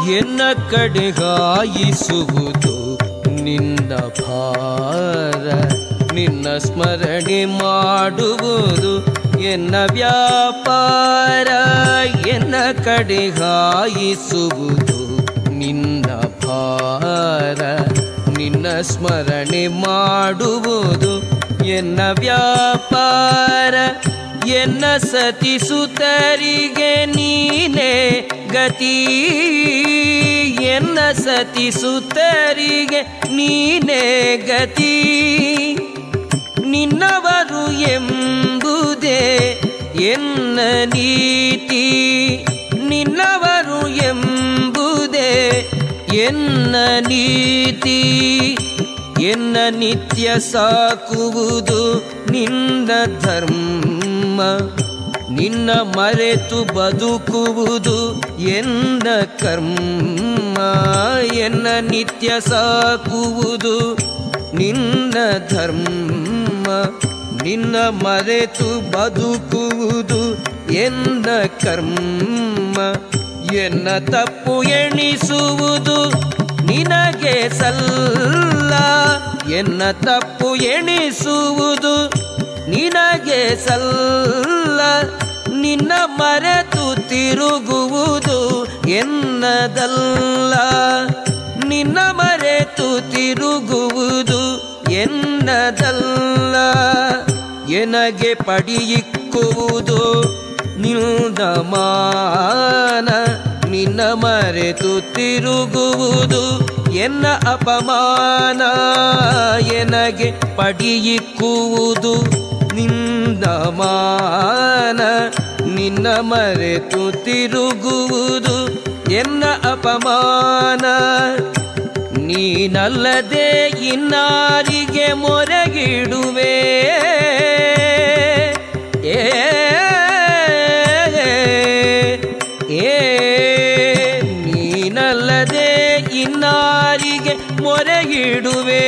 ಎನ್ನ ಕಡೆಗಾಯಿಸುವುದು ನಿನ್ನ ಭಾರ ನಿನ್ನ ಸ್ಮರಣೆ ಮಾಡುವುದು ಎನ್ನ ವ್ಯಾಪಾರ ಎನ್ನ ಕಡೆಗಾಯಿಸುವುದು ನಿನ್ನ ಭಾರ ನಿನ್ನ ಸ್ಮರಣೆ ಮಾಡುವುದು ಎನ್ನ ವ್ಯಾಪಾರ ಎನ್ನ ಸತಿಸುತ್ತರಿಗೆ ನೀನೇ ಗತಿ ಎನ್ನ ಸತಿಸುತ್ತರಿಗೆ ನೀನೇ ಗತಿ ನಿನ್ನವರು ಎಂಬುದೇ ಎನ್ನ ನೀತಿ ನಿನ್ನವರು ಎಂಬುದೇ ಎನ್ನ ನೀತಿ ಎನ್ನ ನಿತ್ಯ ಸಾಕುವುದು ನಿನ್ನ ಧರ್ಮ ನಿನ್ನ ಮರೆತು ಬದುಕುವುದು ಎನ್ನ ಕರ್ಮ ಎನ್ನ ನಿತ್ಯ ಸಾಕುವುದು ನಿನ್ನ ಧರ್ಮ ನಿನ್ನ ಮರೆತು ಬದುಕುವುದು ಎನ್ನ ಕರ್ಮ ಎನ್ನ ತಪ್ಪು ಎಣಿಸುವುದು ನಿನಗೆ ಸಲ್ಲ ಎನ್ನ ತಪ್ಪು ಎಣಿಸುವುದು ನಿನಗೆ ಸಲ್ಲ ನಿನ್ನ ಮರೆತು ತಿರುಗುವುದು ಎನ್ನದಲ್ಲ ನಿನ್ನ ಮರೆತು ತಿರುಗುವುದು ಎನ್ನದಲ್ಲ ಎನಗೆ ಪಡಿಯಿಕ್ಕುವುದು ನಿನ್ನ ಮಾನ ನಿನ್ನ ಮರೆತು ತಿರುಗುವುದು ಎನ್ನ ಅಪಮಾನ ಎನಗೆ ಪಡಿಯಿಕ್ಕುವುದು ನಿನ್ನ ಮಾನ ನಿನ್ನ ಮರೆತು ತಿರುಗುವುದು ಎನ್ನ ಅಪಮಾನ ನೀನಲ್ಲದೆ ಇನ್ನಾರಿಗೆ ಮೊರಗಿಡುವೆ ಏ ಏ ನೀನಲ್ಲದೆ ಇನ್ನಾರಿಗೆ ಮೊರೆಗಿಡುವೆ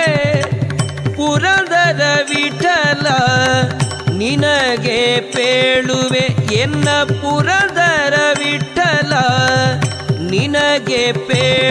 ಪುರಂದರ ವಿಠಲ ನಿನಗೆ ಪೇಳುವೆ ಎನ್ನ ಪುರಂದರ ವಿಠಲ ನಿನಗೆ ಪೇ